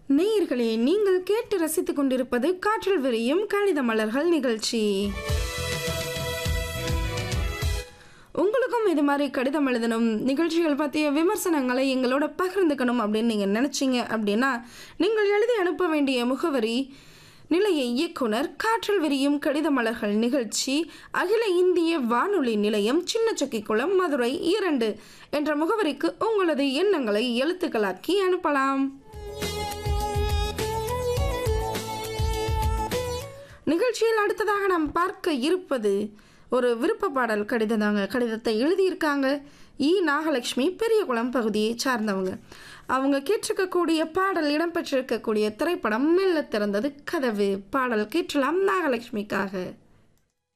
நேயர்களே நீங்கள் கேட்டு ரசித்துக் கொண்டிருப்பது காற்றில் விரியும் கடித மலர்கள் நிகழ்ச்சி உங்களுக்கும் இது மாதிரி கடிதம் எழுதணும் நிகழ்ச்சிகள் பற்றிய விமர்சனங்களை எங்களோட பகிர்ந்துக்கணும் அப்படின்னு நீங்கள் நினச்சிங்க அப்படின்னா நீங்கள் எழுதி அனுப்ப வேண்டிய முகவரி நிலைய இயக்குனர் காற்றில் விரியும் கடித மலர்கள் நிகழ்ச்சி அகில இந்திய வானொலி நிலையம் சின்னச்சக்கிக்குளம் மதுரை இரண்டு என்ற முகவரிக்கு உங்களது எண்ணங்களை எழுத்துக்களாக்கி அனுப்பலாம் நிகழ்ச்சியில் அடுத்ததாக நாம் பார்க்க இருப்பது ஒரு விருப்ப பாடல் கடிதம் தாங்க கடிதத்தை எழுதியிருக்காங்க இ நாகலட்சுமி பெரியகுளம் பகுதியை சார்ந்தவங்க அவங்க கேட்டிருக்கக்கூடிய பாடல் இடம்பெற்றிருக்கக்கூடிய திரைப்படம் மெல்ல திறந்தது கதவு பாடல் கேட்டலாம் நாகலட்சுமிக்காக